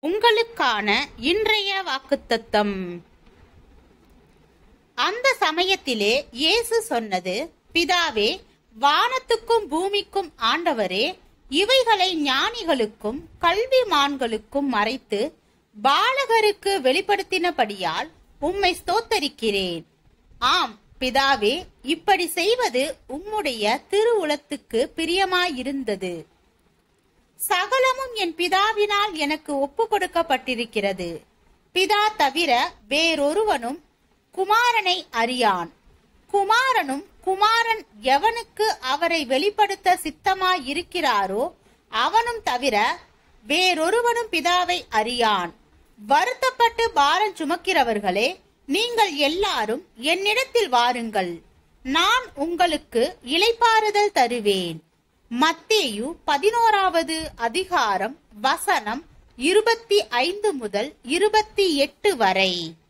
உங்களுக்கான இன்றைய வாக்குத்தத்தம் அந்த சமயத்திலே இயேசு சொன்னது பிதாவே வானத்துக்கும் பூமிக்கும் ஆண்டவரே இவைகளை ஞானிகளுக்கும் கல்விமான்களுக்கும் மறைத்து பாலகருக்கு வெளிப்படுத்தினபடியால் உம்மை ஸ்தோத்தரிக்கிறேன் ஆம் பிதாவே இப்படி செய்வது உம்முடைய திருவுளத்துக்கு பிரியமாயிருந்தது சகலமும் என் பிதாவினால் எனக்கு ஒப்பு கொடுக்கப்பட்டிருக்கிறது பிதா தவிர வேறொருவனும் குமாரனை அறியான் குமாரனும் குமாரன் எவனுக்கு அவரை வெளிப்படுத்த சித்தமாயிருக்கிறாரோ அவனும் தவிர வேறொருவனும் பிதாவை அறியான் வருத்தப்பட்டு பாரம் சுமக்கிறவர்களே நீங்கள் எல்லாரும் என்னிடத்தில் வாருங்கள் நான் உங்களுக்கு இளைப்பாறுதல் தருவேன் மத்தேயு பதினோராவது அதிகாரம் வசனம் இருபத்தி ஐந்து முதல் இருபத்தி எட்டு வரை